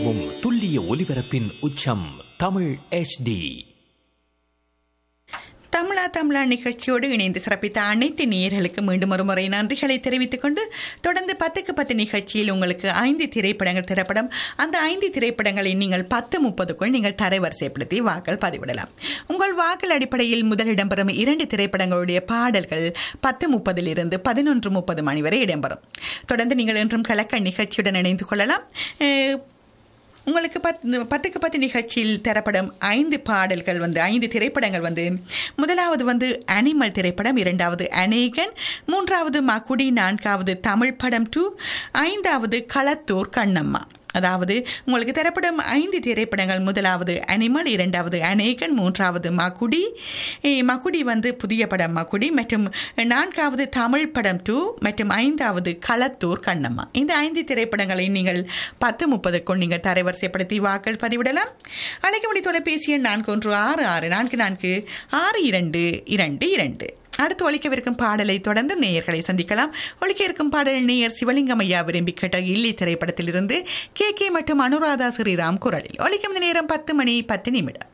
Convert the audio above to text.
எந்நேரமும் துல்லிய ஒலிபரப்பின் உச்சம் தமிழ் HD தமிழா தமிழா நிகழ்ச்சியோடு இணைந்து சிறப்பித்த அனைத்து நேயர்களுக்கு மீண்டும் ஒரு முறை நன்றிகளை தெரிவித்துக் கொண்டு தொடர்ந்து பத்துக்கு பத்து நிகழ்ச்சியில் உங்களுக்கு ஐந்து திரைப்படங்கள் திரைப்படம் அந்த ஐந்து திரைப்படங்களை நீங்கள் பத்து முப்பதுக்குள் நீங்கள் தரைவரிசைப்படுத்தி வாக்கள் பதிவிடலாம் உங்கள் வாக்கள் அடிப்படையில் முதல் இடம்பெறும் இரண்டு திரைப்படங்களுடைய பாடல்கள் பத்து முப்பதிலிருந்து பதினொன்று முப்பது மணி வரை இடம்பெறும் தொடர்ந்து நீங்கள் இன்றும் கலக்க நிகழ்ச்சியுடன் இணைந்து கொள்ளலாம் அஹ், உங்களுக்கு பத் பத்துக்கு பத்து நிகழ்ச்சியில் தரப்படும் ஐந்து பாடல்கள் வந்து ஐந்து திரைப்படங்கள் வந்து முதலாவது வந்து அனிமல் திரைப்படம் இரண்டாவது அநேகன் மூன்றாவது மகுடி நான்காவது தமிழ் படம் டூ ஐந்தாவது களத்தூர் கண்ணம்மா அதாவது உங்களுக்கு தரப்படும் ஐந்து திரைப்படங்கள் முதலாவது அனிமல் இரண்டாவது அநேகன் மூன்றாவது மகுடி eh, மகுடி வந்து புதிய படம் மகுடி மற்றும் நான்காவது தமிழ் படம் டூ மற்றும் ஐந்தாவது களத்தூர் கண்ணம்மா இந்த ஐந்து திரைப்படங்களை நீங்கள் பத்து முப்பதுக்குள் நீங்கள் தரைவரிசைப்படுத்தி வாக்கள் பதிவிடலாம் அழைக்கமணி தொலைபேசி எண் நான்கு ஒன்று ஆறு ஆறு நான்கு நான்கு ஆறு இரண்டு இரண்டு இரண்டு அடுத்து ஒழிக்கவிருக்கும் பாடலை தொடர்ந்து நேயர்களை சந்திக்கலாம் ஒழிக்க இருக்கும் பாடல் நேயர் சிவலிங்கம் ஐயா விரும்பி கேட்ட இல்லி திரைப்படத்திலிருந்து கே கே மற்றும் அனுராதா ஸ்ரீராம் குரலில் ஒழிக்கும் நேரம் பத்து மணி பத்து நிமிடம்